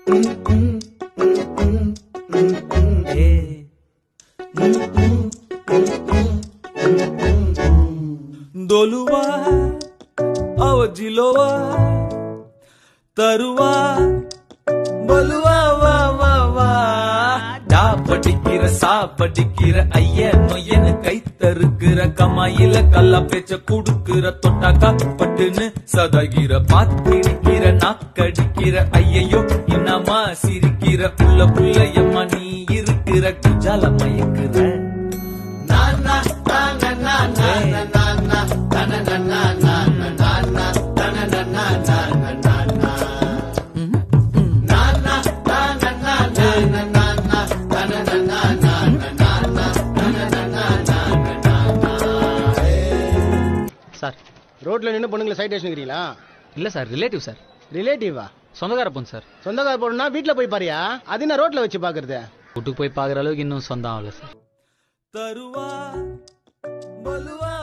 ದೊಲುವ ಅವಜಿಲೋವ தருவா பலுவா வா வா வா டா படிக்கிற சா படிக்கிற ஐய நொய்யனு கை தருக்கிற கமாயில கல்லா பேச்ச குடுக்கிற தொட்டாக்கா பட்டுன்னு சதகிற பாத்திருக்கிற நாக்கடிக்கிற ஐயையோ என்னமா சிரிக்கிற புள்ள புள்ளையம்மா நீ இருக்கிற குஜால மயக்குற நானா, நானா, நானா, நானா, நானா, நானா, நானா, நானா, நானா, நானா, நானா, நானா. சார் ரோட்ல நின்று பொண்ணுங்களை சைட் வச்சுக்கிறீங்களா இல்லை சார் ரிலேட்டிவ் சார் ரிலேட்டிவா சொந்தக்கார பொண்ணு சார் சொந்தக்கார பொண்ணுனா வீட்ல போய் பாரியா அது என்ன ரோட்ல வச்சு பாக்குறது வீட்டுக்கு போய் பார்க்குற அளவுக்கு இன்னும் சொந்தம் ஆகல சார் தருவா பலுவா